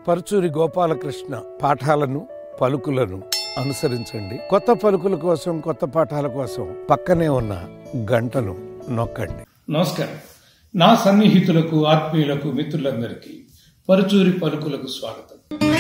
పరుచూరి గోపాలకృష్ణ పాఠాలను పలుకులను అనుసరించండి కొత్త పలుకుల కోసం కొత్త పాఠాల కోసం పక్కనే ఉన్న గంటను నొక్కండి నమస్కారం నా సన్నిహితులకు ఆత్మీయులకు మిత్రులందరికీ పరుచూరి పలుకులకు స్వాగతం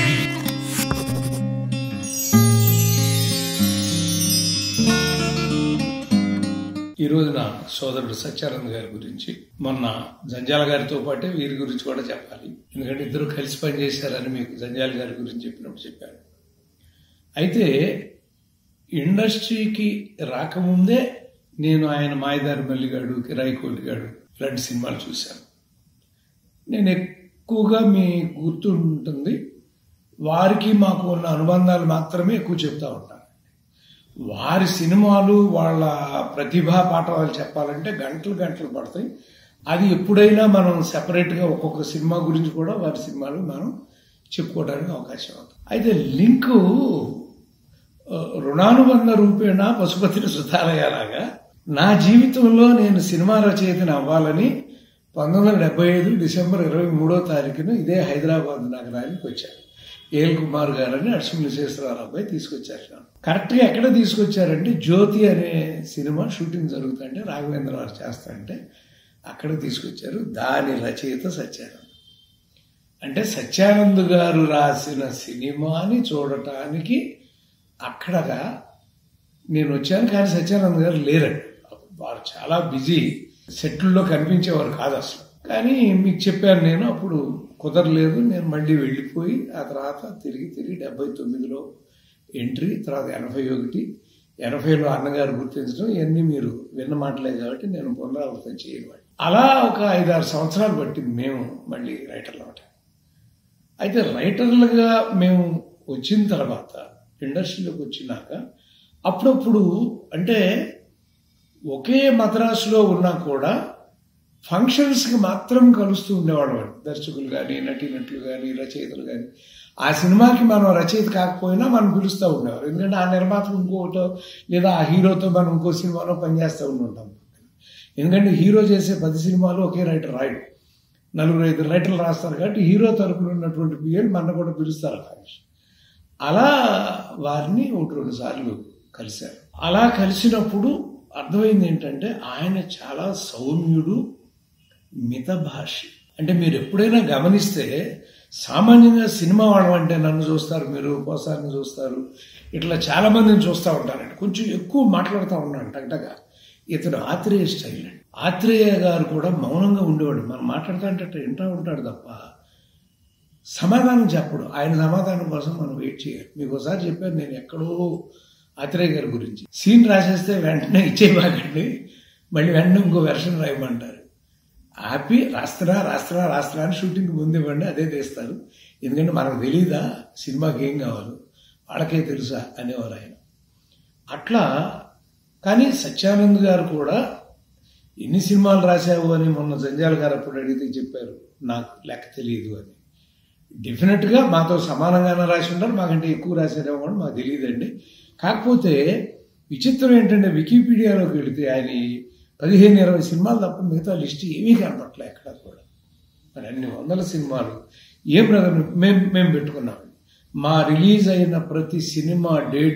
ఈ రోజు నా సోదరుడు సత్యానంద్ గారి గురించి మొన్న జంజాల గారితో పాటే వీరి గురించి కూడా చెప్పాలి ఎందుకంటే ఇద్దరు కలిసి పనిచేశారని మీకు జంజాల గారి గురించి చెప్పినప్పుడు చెప్పాను అయితే ఇండస్ట్రీకి రాకముందే నేను ఆయన మాయదారి మల్లిగాడు కిరాయి కోలిగాడు ఇలాంటి సినిమాలు చూశాను నేను ఎక్కువగా మీ గుర్తుంటుంది వారికి మాకు ఉన్న అనుబంధాలు మాత్రమే ఎక్కువ చెప్తా ఉంటాను వారి సినిమాలు వాళ్ళ ప్రతిభా పాఠవాలు చెప్పాలంటే గంటలు గంటలు పడతాయి అది ఎప్పుడైనా మనం సెపరేట్గా ఒక్కొక్క సినిమా గురించి కూడా వారి సినిమాలు మనం చెప్పుకోవడానికి అవకాశం అవుతుంది అయితే లింకు ఆ, రుణానుబంధ రూపేణ పశుపతిని సుతాలయాలాగా నా జీవితంలో నేను సినిమా రచయితని అవ్వాలని పంతొమ్మిది వందల డెబ్బై ఐదు డిసెంబర్ ఇరవై మూడో తారీఖున ఇదే హైదరాబాద్ నగరానికి వచ్చాను ఏఎల్ కుమార్ గారని అర్షముల శేషరావు అబ్బాయి తీసుకొచ్చారు నన్ను కరెక్ట్గా ఎక్కడ తీసుకొచ్చారంటే జ్యోతి అనే సినిమా షూటింగ్ జరుగుతుంటే రాఘవేంద్ర వారు చేస్తారంటే అక్కడ తీసుకొచ్చారు దాని రచయిత సత్యానంద్ అంటే సత్యానంద్ గారు రాసిన సినిమాని చూడటానికి అక్కడగా నేను వచ్చాను కానీ సత్యానంద్ గారు లేరండి వారు చాలా బిజీ సెట్లలో కనిపించేవారు కాదు అసలు కానీ మీకు చెప్పాను నేను అప్పుడు కుదరలేదు నేను మళ్ళీ వెళ్ళిపోయి ఆ తర్వాత తిరిగి తిరిగి డెబ్బై తొమ్మిదిలో ఎంట్రీ తర్వాత ఎనభై ఒకటి ఎనభైలో అన్నగారు గుర్తించడం ఇవన్నీ మీరు విన్న మాటలే కాబట్టి నేను పునరావృతం చేయను అలా ఒక ఐదారు సంవత్సరాలు పట్టింది మేము మళ్ళీ రైటర్లు అవటం అయితే రైటర్లుగా మేము వచ్చిన తర్వాత ఇండస్ట్రీలోకి వచ్చినాక అప్పుడప్పుడు అంటే ఒకే మద్రాసులో ఉన్నా కూడా ఫంక్షన్స్కి మాత్రం కలుస్తూ ఉండేవాళ్ళం అండి. దర్శకులు కానీ నటీనటులు కానీ రచయితలు కానీ ఆ సినిమాకి మనం రచయిత కాకపోయినా మనం పిలుస్తూ ఉండేవారు ఎందుకంటే ఆ నిర్మాతలు ఇంకోటో లేదా ఆ హీరోతో మనం ఇంకో సినిమాలో పనిచేస్తూ ఉండి ఉంటాం ఎందుకంటే హీరో చేసే పది సినిమాలు ఒకే రైటర్ రాయడు నలుగురు ఐదు రైటర్లు రాస్తారు కాబట్టి హీరో తరపున ఉన్నటువంటి పిఎల్ మన కూడా పిలుస్తారు ఫంక్షన్ అలా వారిని ఒకటి రెండు సార్లు కలిశారు అలా కలిసినప్పుడు అర్థమైంది ఏంటంటే ఆయన చాలా సౌమ్యుడు మితభాషి అంటే మీరు ఎప్పుడైనా గమనిస్తే సామాన్యంగా సినిమా వాళ్ళం అంటే నన్ను చూస్తారు మీరు పోసారిని చూస్తారు ఇట్లా చాలా మందిని చూస్తూ ఉంటారండి కొంచెం ఎక్కువ మాట్లాడుతూ ఉన్నాను టగటగా ఇతను ఆత్రేయ స్టైల్ అండి ఆత్రేయ గారు కూడా మౌనంగా ఉండేవాడు మనం మాట్లాడుతా అంటే అట్లా వింటూ ఉంటాడు తప్ప సమాధానం చెప్పడు ఆయన సమాధానం కోసం మనం వెయిట్ చేయాలి మీకు ఒకసారి చెప్పాను నేను ఎక్కడో ఆత్రేయ గారి గురించి సీన్ రాసేస్తే వెంటనే ఇచ్చేయబాకండి మళ్ళీ వెంటనే ఇంకో వెర్షన్ రాయమంటారు ఆపి రాస్తున్నా రాస్తున్నా రాస్తున్నా అని షూటింగ్ ముందు ఇవ్వండి అదే తీస్తారు ఎందుకంటే మనకు తెలియదా సినిమాకి ఏం కావాలో వాళ్ళకే తెలుసా అనేవారు ఆయన అట్లా కానీ సత్యానంద్ గారు కూడా ఎన్ని సినిమాలు రాశావు అని మొన్న జంజాల గారు అప్పుడు అడిగితే చెప్పారు నాకు లెక్క తెలియదు అని డెఫినెట్గా మాతో సమానంగానే రాసి ఉంటారు మాకంటే ఎక్కువ రాశారేమో కూడా మాకు తెలియదండి కాకపోతే విచిత్రం ఏంటంటే వికీపీడియాలోకి వెళితే ఆయన ఈ పదిహేను ఇరవై సినిమాలు తప్ప మిగతా లిస్ట్ ఏమీ కనపట్లే ఎక్కడ కూడా మరి అన్ని వందల సినిమాలు ఏ బ్రదర్ మేము మేము పెట్టుకున్నాం మా రిలీజ్ అయిన ప్రతి సినిమా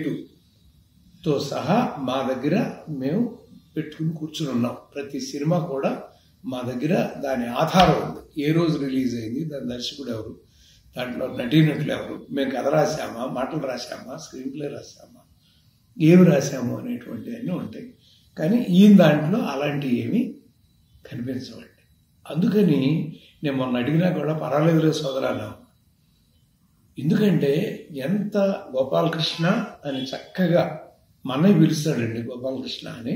డేటుతో సహా మా దగ్గర మేము పెట్టుకుని కూర్చుని ఉన్నాం ప్రతి సినిమా కూడా మా దగ్గర దాని ఆధారం ఉంది ఏ రోజు రిలీజ్ అయింది దాని దర్శకుడు ఎవరు దాంట్లో నటీనటులు ఎవరు మేము కథ రాసామా మాటలు రాసామా స్క్రీన్ ప్లే రాసామా ఏమి రాసాము అనేటువంటి అన్నీ ఉంటాయి కానీ ఈయన దాంట్లో అలాంటివి ఏమీ కనిపించవండి అందుకని నేను మొన్న అడిగినా కూడా పర్వాలేదులే సోదరాలు ఎందుకంటే ఎంత గోపాలకృష్ణ అని చక్కగా మన్నయ్య పిలుస్తాడండి గోపాలకృష్ణ అని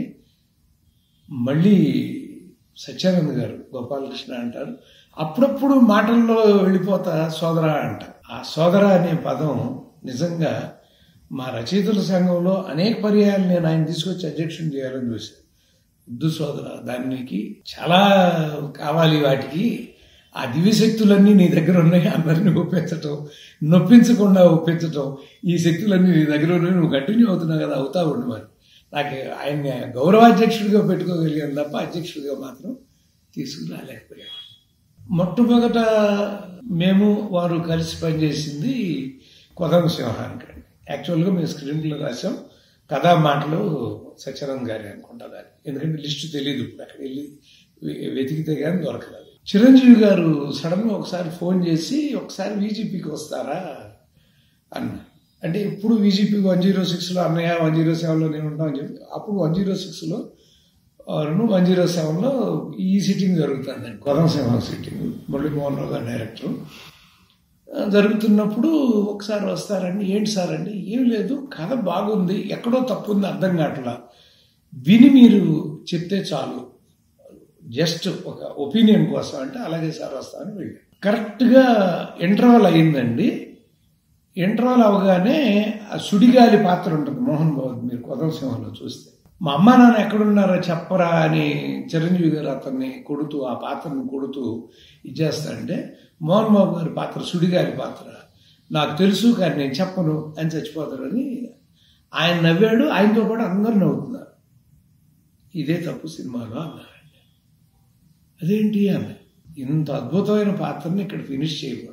మళ్ళీ సత్యానంద్ గారు గోపాలకృష్ణ అంటారు అప్పుడప్పుడు మాటల్లో వెళ్ళిపోతా సోదర అంట ఆ సోదర అనే పదం నిజంగా మా రచయితల సంఘంలో అనేక పర్యాయాలు నేను ఆయన తీసుకొచ్చి అధ్యక్షుని చేయాలని చూశాను వద్దు సోదర దానికి చాలా కావాలి వాటికి ఆ దివ్యశక్తులన్నీ నీ దగ్గర ఉన్నాయి అందరినీ ఒప్పించటం నొప్పించకుండా ఒప్పించటం ఈ శక్తులన్నీ నీ దగ్గర ఉన్నాయి నువ్వు కంటిన్యూ అవుతున్నావు కదా అవుతా ఉండు మరి నాకు ఆయన గౌరవాధ్యక్షుడిగా పెట్టుకోగలిగాను తప్ప అధ్యక్షుడిగా మాత్రం తీసుకురాలేకపోయాను మొట్టమొదట మేము వారు కలిసి పనిచేసింది కొదమ సింహానికి యాక్చువల్గా మేము స్క్రీన్ ప్లే రాసాం కథా మాటలు సత్యానంద్ గారి అనుకుంటా దాన్ని ఎందుకంటే లిస్టు తెలియదు ఇప్పుడు అక్కడ వెళ్ళి వె- వెతికితే కానీ దొరకదు అది. చిరంజీవి గారు సడన్ గా ఒకసారి ఫోన్ చేసి ఒకసారి బీజేపీకి వస్తారా అన్న అంటే ఇప్పుడు బీజేపీ వన్ జీరో సిక్స్లో అన్నయ్య వన్ జీరో సెవెన్లో నేను ఉంటామని చెప్పి అప్పుడు వన్ జీరో సిక్స్లో వన్ జీరో సెవెన్లో ఈ సిట్టింగ్ జరుగుతుందండి కొదం సింహం సిట్టింగ్ మురళీమోహన్ రావు గారు డైరెక్టర్ ఆ, జరుగుతున్నప్పుడు ఒకసారి వస్తారండి ఏంటి సార్ అండి ఏం లేదు కథ బాగుంది ఎక్కడో తప్పు ఉంది అర్థం కావట్లా విని మీరు చెప్తే చాలు జస్ట్ ఒక ఒపీనియన్ కోసం అంటే అలాగే సార్ వస్తామని వెళ్ళాను కరెక్ట్గా ఇంటర్వల్ అయిందండి ఇంటర్వల్ అవగానే ఆ సుడిగాలి పాత్ర ఉంటుంది మోహన్ బాబు మీరు కొదం సింహంలో చూస్తే మా అమ్మ నాన్న ఎక్కడున్నారో చెప్పరా అని చిరంజీవి గారు అతన్ని కొడుతూ ఆ పాత్రను కొడుతూ ఇచ్చేస్తాడంటే మోహన్ బాబు గారి పాత్ర సుడిగాలి పాత్ర నాకు తెలుసు కానీ నేను చెప్పను అని చచ్చిపోతాడని ఆయన నవ్వాడు ఆయనతో పాటు అందరు నవ్వుతున్నారు ఇదే తప్పు సినిమాలో అన్నారండి అదేంటి అన్న ఇంత అద్భుతమైన పాత్రని ఇక్కడ ఫినిష్ చేయకూడదు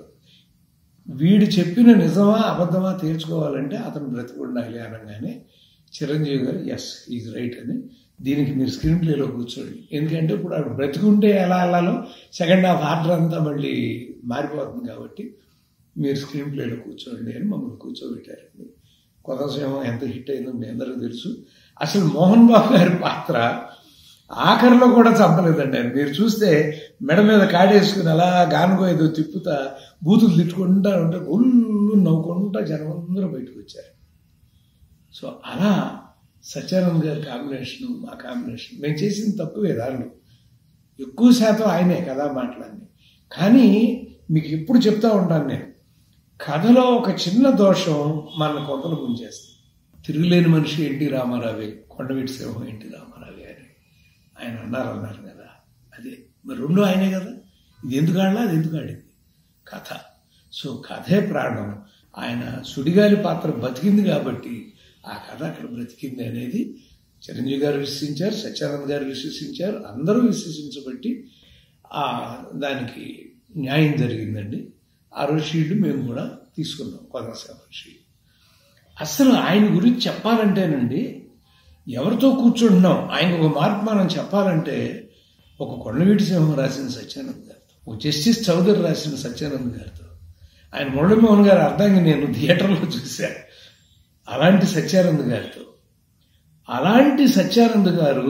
వీడు చెప్పిన నిజమా అబద్ధమా తేల్చుకోవాలంటే అతను బ్రతికుండాలి అనగానే చిరంజీవి గారు ఎస్ ఈజ్ రైట్ అని దీనికి మీరు స్క్రీన్ ప్లేలో కూర్చోండి ఎందుకంటే ఇప్పుడు ఆవిడ బ్రతికుంటే ఎలా వెళ్ళాలో సెకండ్ హాఫ్ ఆర్డర్ అంతా మళ్ళీ మారిపోతుంది కాబట్టి మీరు స్క్రీన్ ప్లేలో కూర్చోండి అని మమ్మల్ని కూర్చోబెట్టారండి కొత్త సింహం ఎంత హిట్ అయిందో మీ అందరికీ తెలుసు అసలు మోహన్ బాబు గారి పాత్ర ఆఖరిలో కూడా చంపలేదండి ఆయన మీరు చూస్తే మెడ మీద కాడేసుకుని అలా గానుగో ఏదో తిప్పుతా బూతులు తిట్టుకుంటా ఉంటే ఒళ్ళు నవ్వుకుంటా జనం అందరూ బయటకు వచ్చారు సో అలా సత్యానంద్ గారి కాంబినేషన్ మా కాంబినేషన్ మేము చేసిన తక్కువే దానిలో ఎక్కువ శాతం ఆయనే కదా మాట్లాడి కానీ మీకు ఎప్పుడు చెప్తా ఉంటాను నేను కథలో ఒక చిన్న దోషం మన కొంపలు ముంచేస్తుంది తిరుగులేని మనిషి ఎన్టీ రామారావే కొండవీటి సింహం ఎన్టీ రామారావే అని ఆయన అన్నారు అన్నారు కదా అదే మరి రెండు ఆయనే కదా ఇది ఎందుకు ఆడలా అది ఎందుకు ఆడింది కథ సో కథే ప్రాణం ఆయన సుడిగాలి పాత్ర బతికింది కాబట్టి ఆ కథ అక్కడ బ్రతికింది అనేది చిరంజీవి గారు విశ్వసించారు సత్యానంద్ గారు విశ్వసించారు అందరూ విశ్వసించబట్టి ఆ దానికి న్యాయం జరిగిందండి ఆ రోజు షీల్డ్ మేము కూడా తీసుకున్నాం కొనసాగ షీల్డ్ అసలు ఆయన గురించి చెప్పాలంటేనండి ఎవరితో కూర్చుంటున్నాం ఆయన ఒక మార్పు మనం చెప్పాలంటే ఒక కొండవీటి సింహం రాసిన సత్యానంద్ గారితో ఒక జస్టిస్ చౌదరి రాసిన సత్యానంద్ గారితో ఆయన మురళీమోహన్ గారు అర్థంగా నేను థియేటర్లో చూశాను అలాంటి సత్యానంద్ గారితో అలాంటి సత్యానంద్ గారు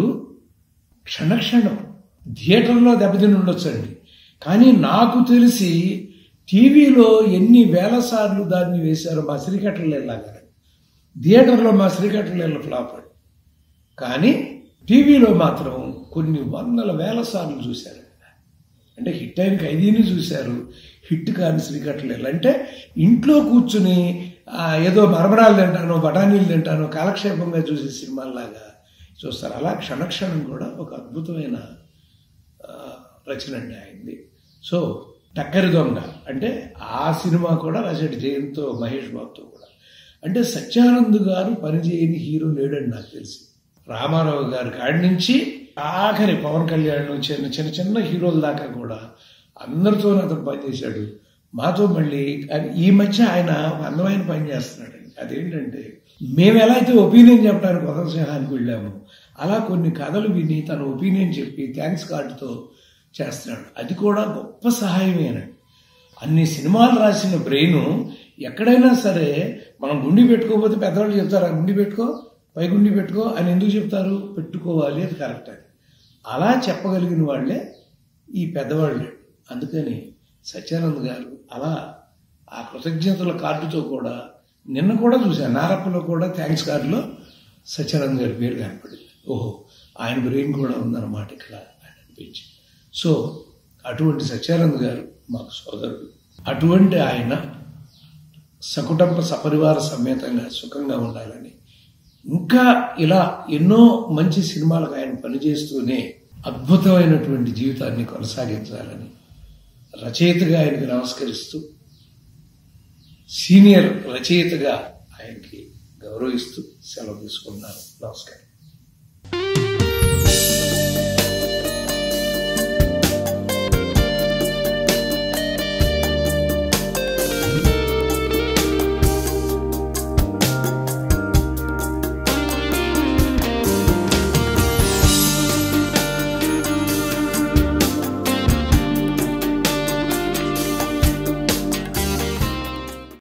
క్షణక్షణం థియేటర్లో దెబ్బతిని ఉండొచ్చండి కానీ నాకు తెలిసి టీవీలో ఎన్ని వేల సార్లు దాన్ని వేశారో మా శ్రీకట్టలేలాగా థియేటర్లో మా శ్రీకట్టలేళ్ళ ఫ్లాప్ అండి కానీ టీవీలో మాత్రం కొన్ని వందల వేల సార్లు చూశారు అంటే హిట్ అయిన ఖైదీని చూశారు హిట్ కాని శ్రీకట్టలేలు అంటే ఇంట్లో కూర్చుని ఆ, ఏదో మరమరాలు తింటానో బఠానీలు తింటానో కాలక్షేపంగా చూసే సినిమాల్లాగా చూస్తారు అలా క్షణక్షణం కూడా ఒక అద్భుతమైన ఆ, రచన అండి ఆయనది సో టక్కరి దొంగ అంటే ఆ సినిమా కూడా రాశాడు జయంతో మహేష్ బాబుతో కూడా అంటే సత్యానంద్ గారు పనిచేయని హీరో లేడని నాకు తెలిసి రామారావు గారి కాడి నుంచి ఆఖరి పవన్ కళ్యాణ్ చిన్న చిన్న చిన్న హీరోల దాకా కూడా అందరితో అతను పనిచేశాడు మాతో మళ్ళీ అది ఈ మధ్య ఆయన ఒక అందమైన పని చేస్తున్నాడు అదేంటంటే మేము ఎలా అయితే ఒపీనియన్ చెప్పడానికి కొత్త సింహానికి వెళ్ళాము అలా కొన్ని కథలు విని తన ఒపీనియన్ చెప్పి థ్యాంక్స్ కార్డుతో చేస్తున్నాడు అది కూడా గొప్ప సహాయమేనండి అన్ని సినిమాలు రాసిన బ్రెయిన్ ఎక్కడైనా సరే మనం గుండి పెట్టుకోకపోతే పెద్దవాళ్ళు చెప్తారు ఆ గుండి పెట్టుకో పై గుండి పెట్టుకో అని ఎందుకు చెప్తారు పెట్టుకోవాలి అది కరెక్ట్ అని అలా చెప్పగలిగిన వాళ్ళే ఈ పెద్దవాళ్ళు అందుకని సత్యానంద్ గారు అలా ఆ కృతజ్ఞతల కార్డుతో కూడా నిన్న కూడా చూశాను నారప్పలో కూడా థ్యాంక్స్ కార్డులో సత్యానంద్ గారి పేరు కనపడింది ఓహో ఆయన బ్రెయిన్ కూడా ఉందన్నమాట ఇక్కడ అని అనిపించింది సో అటువంటి సత్యానంద్ గారు మాకు సోదరుడు అటువంటి ఆయన సకుటుంబ సపరివార సమేతంగా సుఖంగా ఉండాలని ఇంకా ఇలా ఎన్నో మంచి సినిమాలకు ఆయన పనిచేస్తూనే అద్భుతమైనటువంటి జీవితాన్ని కొనసాగించాలని రచయితగా ఆయనకి నమస్కరిస్తూ సీనియర్ రచయితగా ఆయనకి గౌరవిస్తూ సెలవు తీసుకున్నాను నమస్కారం